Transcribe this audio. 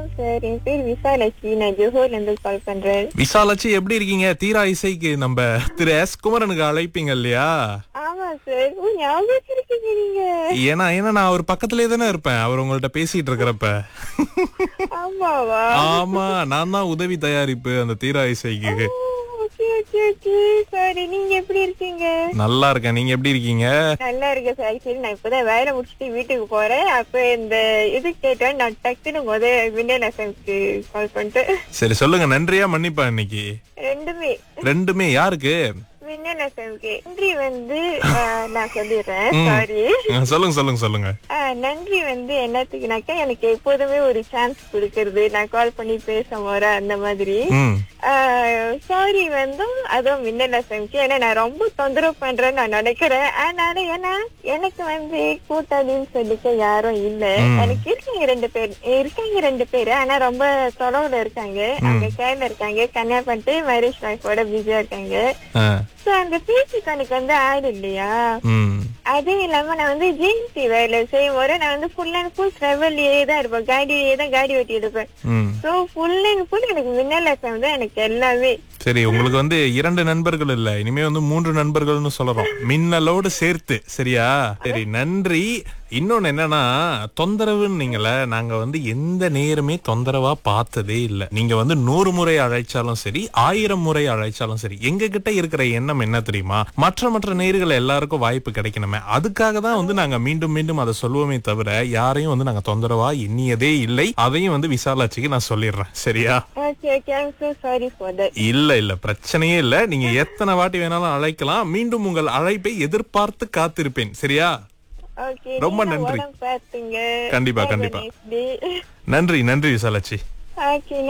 Sir என் பேர் விசாலட்சுமி நான் ஜோஹர்ல இருந்து கால் பண்றேன் விசாலாச்சி எப்படி இருக்கீங்க தீரா இசைக்கு நம்ம திரு எஸ் குமரனுக்கு அழைப்பீங்க இல்லையா ஆமா சார் ஓ ஞாபகம் இருக்கீங்க நீங்க ஏன்னா ஏன்னா நான் அவர் பக்கத்துலயே தானே இருப்பேன் அவர் உங்கள்ட்ட பேசிட்டு இருக்கிறப்ப ஆமாவா ஆமா நான் தான் உதவி தயாரிப்பு அந்த தீரா இசைக்கு ஓகே ஓகே ஓகே சாரி நீங்க எப்படி இருக்கீங்க நல்லா இருக்கேன் நீங்க எப்படி இருக்கீங்க நல்லா இருக்கேன் சார் சரி நான் இப்பதான் வேலை முடிச்சுட்டு வீட்டுக்கு போறேன் அப்ப இந்த இது கேட்டேன் நான் டக்குன்னு முத விண்டல் எஃப்எம்க்கு கால் பண்ணிட்டு சரி சொல்லுங்க நன்றியா மன்னிப்பா இன்னைக்கு ரெண்டுமே ரெண்டுமே யாருக்கு விண்டல் எஃப்எம்க்கு நன்றி வந்து ஆஹ், நான் சொல்லிடுறேன் சாரி ஆ, சொல்லுங்க சொல்லுங்க சொல்லுங்க நன்றி வந்து என்னத்துக்குனாக்கா எனக்கு எப்போதுமே ஒரு சான்ஸ் கொடுக்கறது நான் கால் பண்ணி பேச போற அந்த மாதிரி ம் சாரி வந்து அதுவும் மின்னல் எஃப்எம்க்கு ஏன்னா நான் ரொம்ப தொந்தரவு பண்றேன்னு நான் நினைக்கிறேன் ஆனாலும் ஏன்னா எனக்கு வந்து கூட்டாளின்னு சொல்லிக்க யாரும் இல்ல எனக்கு இருக்காங்க ரெண்டு பேர் இருக்காங்க ரெண்டு பேரு ஆனா ரொம்ப தொலைவுல இருக்காங்க அவங்க கேரள இருக்காங்க கன்னியா பண்ணிட்டு மேரேஜ் லைஃபோட பிஸியா இருக்காங்க ஆ, சோ அந்த பேச்சுக்கு எனக்கு வந்து ஆள் இல்லையா ம் அதே இல்லாம நான் வந்து ஜிஎன்சி வேலை செய்யும் போது நான் வந்து ஃபுல் அண்ட் ஃபுல் டிராவல்லையே தான் இருப்பேன் காடியே தான் காடி ஓட்டி எடுப்பேன் ம் சோ ஃபுல் அண்ட் ஃபுல் எனக்கு மின்னல் எஃப்எம் தான் எனக்கு எல்லாமே சரி உங்களுக்கு வந்து இரண்டு நண்பர்கள் இல்ல இனிமே வந்து மூன்று நண்பர்கள்னு சொல்றோம் மின்னலோடு சேர்த்து சரியா சரி நன்றி இன்னொன்னு என்னன்னா தொந்தரவுன்னு நீங்கள நாங்க வந்து எந்த நேரமே தொந்தரவா பார்த்ததே இல்ல நீங்க வந்து நூறு முறை அழைச்சாலும் சரி ஆயிரம் முறை அழைச்சாலும் சரி எங்க கிட்ட இருக்கிற எண்ணம் என்ன தெரியுமா மற்ற மற்ற நேர்கள் எல்லாருக்கும் வாய்ப்பு கிடைக்கணுமே அதுக்காக தான் வந்து நாங்க மீண்டும் மீண்டும் அதை சொல்லுவோமே தவிர யாரையும் வந்து நாங்க தொந்தரவா எண்ணியதே இல்லை அதையும் வந்து விசாலாட்சிக்கு நான் சொல்லிடுறேன் சரியா okay okay I'm so sorry for that இல்ல இல்ல பிரச்சனையே இல்ல நீங்க எத்தனை வாட்டி வேணாலும் அழைக்கலாம் மீண்டும் உங்கள் அழைப்பை எதிர்பார்த்து காத்திருப்பேன் சரியா ஓகே ரொம்ப நன்றி. பாத்துங்க கண்டிப்பா, கண்டிப்பா. நன்றி நன்றி விசாலாட்சி ஓகே